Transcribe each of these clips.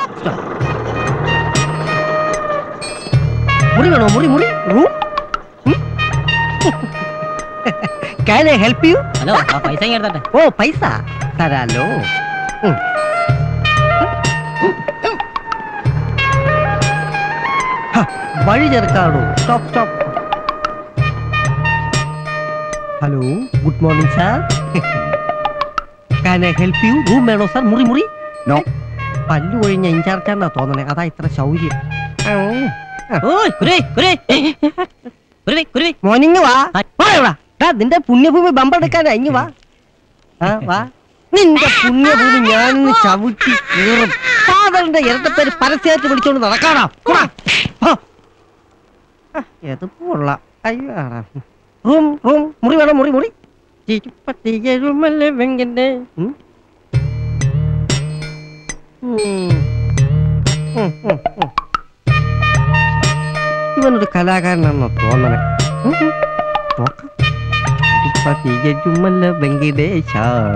Stop മുറി വേണോ മുറി മുറി room can I help you hello ആ പൈസ ഇങ്ങ് എടുത്തട്ടെ ഓ പൈസ തരാലോ ഉം. ഹ, വഴി ചേർക്കാടോ stop stop hello good morning sir can I help you room വേണോ സാർ മുറി മുറി നോ പല്ലു ഒഴിഞ്ഞ ഇൻചാർജാന്നാ തോന്നണേ അതാ ഇത്ര ശൗര്യം ഓയ് കുരുവി കുരുവി കുരുവി കുരുവി മോർണിംഗ് വാ വാ ഇവിടെ. ദാ, നിന്റെ പുണ്യഭൂമി ബമ്പെടുക്കാനാ ഇങ്ങ് വാ ആ വാ നിന്റെ പുണ്യഭൂമി ഞാനിന്ന് ചവിട്ടി കീറും ഫാദറിന്റെ ഇരട്ടപ്പേര് പരസ്യമായിട്ട് പിടിച്ചോണ്ട് നടക്കാടാ പോടാ. ആ. ആ, ഇത് കൊള്ളാം അയ്യോ റൂം റൂം മുറി വേണം മുറി മുറി തിരുപ്പതി എഴുമല വെങ്കന്റെ ഉം. ഉം. ഉം, ഉം, ഉം. ഇവനൊരു കലാകാരനാണെന്നോ തോന്നണേ ഉം, ഉം. നോക്കാം തിരുപ്പതി എഴുമല വെങ്കടേശ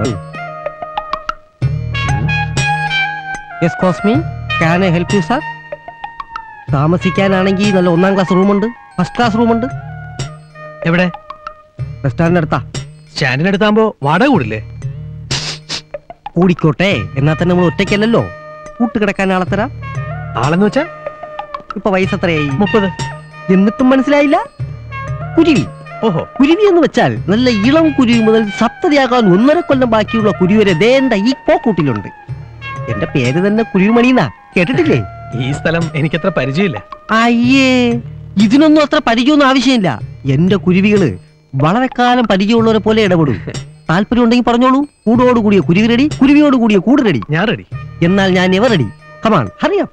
യെസ് കോസ്മി can I help you sir താമസിക്കാനാണെങ്കിൽ നല്ല ഒന്നാം ക്ലാസ് റൂമുണ്ട് ഫസ്റ്റ് ക്ലാസ് റൂമുണ്ട് എവിടെ ബസ് സ്റ്റാൻഡിന് അടുത്താ സ്റ്റാൻഡിനടുത്താകുമ്പോ വാടക കൂടില്ലേ കൂടിക്കോട്ടെ എന്നാൽ തന്നെ നമ്മൾ ഒറ്റയ്ക്കല്ലല്ലോ കൂട്ടുകിടക്കാൻ ആളെ തരാം ആളെന്ന് വെച്ചാ ഇപ്പൊ വയസ്സെത്രയായി മുപ്പത് എന്നിട്ടും മനസ്സിലായില്ല കുരുവി ഓഹോ കുരുവി എന്ന് വെച്ചാൽ നല്ല ഇളം കുരുവി മുതൽ സപ്തതിയാകാൻ ഒന്നര കൊല്ലം ബാക്കിയുള്ള കുരുവി വരെ ദേണ്ട ഈ പോക്കൂട്ടിലുണ്ട് എന്റെ പേര് തന്നെ കുരുവിമണിന്നാ കേട്ടിട്ടില്ലേ ഈ സ്ഥലം എനിക്കത്ര പരിചയമില്ല അയ്യേ ഇതിനൊന്നും അത്ര പരിചയമൊന്നും ആവശ്യമില്ല എന്റെ കുരുവികള് വളരെ കാലം പരിചയമുള്ളവരെ പോലെ ഇടപെടും താല്പര്യം ഉണ്ടെങ്കിൽ പറഞ്ഞോളൂ കൂടോട് കൂടിയ കുരുവി റെഡി കുരുവിയോട് കൂടിയ കൂട് റെഡി ഞാൻ റെഡി എന്നാൽ ഞാൻ എവർ റെഡി കമാൺ ഹറിയാം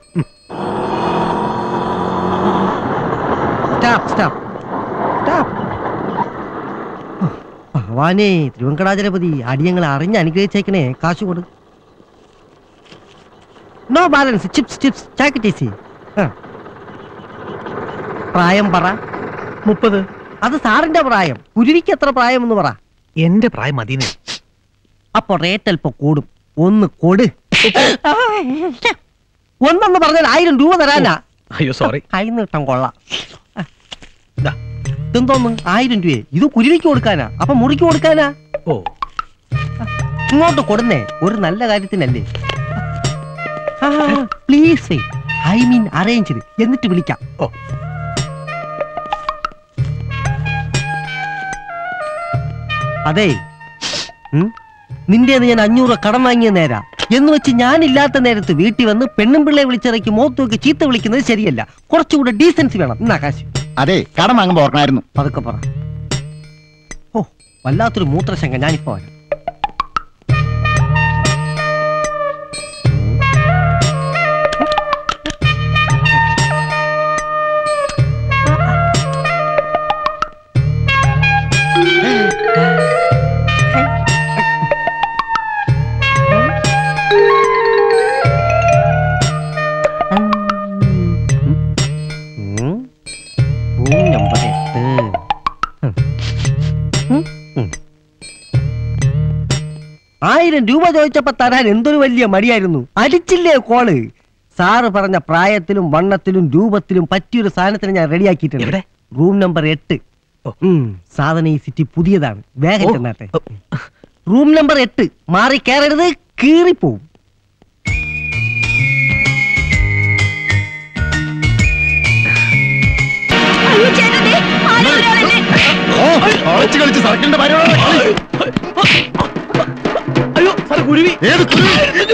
സ്റ്റാപ്പ് സ്റ്റാപ്പ് സ്റ്റാപ്പ് ഭഗവാനേ തിരുവങ്കടാചലപതി അടിയങ്ങളെ അറിഞ്ഞ് അനുഗ്രഹിച്ചേക്കണേ കാശ് കൊടു നോ ബാലൻസ് ചിപ്സ് ചിപ്സ് ചാക്കറ്റീസി പ്രായം പറ മുപ്പത് അത് സാറിന്റെ പ്രായം കുരുവിക്ക് എത്ര പ്രായം എന്ന് പറ എന്റെ പ്രായം മതിനെ അപ്പൊ റേറ്റ് അല്പം കൂടും ഒന്ന് കൊട് ഒന്നെന്ന് പറഞ്ഞാൽ ആയിരം രൂപ തരാനാ അയ്യോ സോറി കൈ നീട്ടം കൊള്ളാം ദാ. ഇതെന്തോന്ന് ആയിരം രൂപയെ ഇത് കുരുവിക്ക് കൊടുക്കാനാ അപ്പൊ മുറിക്ക് കൊടുക്കാനാ ഓ ഇങ്ങോട്ട് കൊടുന്നേ ഒരു നല്ല കാര്യത്തിനല്ലേ പ്ലീസ് ഐ മീൻ അറേഞ്ച് എന്നിട്ട് വിളിക്കാം ഓ. അതെ നിന്റെ ഞാൻ അഞ്ഞൂറ് കടം വാങ്ങിയ നേരാ എന്ന് വെച്ച് ഞാൻ ഇല്ലാത്ത നേരത്ത് വീട്ടിൽ വന്ന് പെണ്ണും പിള്ളയെ വിളിച്ചിറക്കി മുഖത്ത് നോക്കി ചീത്ത വിളിക്കുന്നത് ശരിയല്ല കുറച്ചുകൂടെ ഡീസൻസി വേണം ഇന്നാ കാശ് അതെ കടം വാങ്ങുമ്പോ ഓർക്കണായിരുന്നു പതുക്കെ പറ ഓ വല്ലാത്തൊരു മൂത്രശങ്ക ഞാനിപ്പോ വരാം ഉം. റൂം നമ്പർ എട്ട് ഉം. ഉം. ഉം. ആയിരം രൂപ ചോദിച്ചപ്പോ തരാൻ എന്തൊരു വലിയ മടിയായിരുന്നു അടിച്ചില്ലേ കോള് സാറ് പറഞ്ഞ പ്രായത്തിലും വണ്ണത്തിലും രൂപത്തിലും പറ്റിയൊരു സാധനത്തിന് ഞാൻ റെഡിയാക്കിയിട്ടുണ്ട് എവിടെ? റൂം നമ്പർ എട്ട് ഓ. ഉം. സാധനം ഈ സിറ്റി പുതിയതാണ് വേഗം ഓ. ചെന്നാട്ടെ റൂം നമ്പർ എട്ട് മാറി കയറരുത് കീറിപ്പോവും കളിച്ച് കളിച്ച് സർക്കിളിന്റെ പരിപാടി അയ്യോ സാർ കുരുവി ഏത് കുരുവി?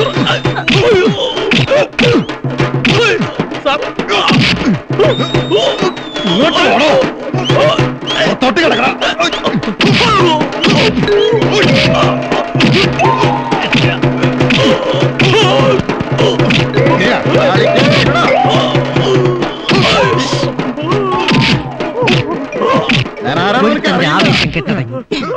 ഇങ്ങോട്ട് പോണോ തൊട്ട് കിടക്കണം ഞാൻ ആരാണ് ഒരുത്തന്റെ നിനക്ക് ആവേശം കെട്ടടങ്ങി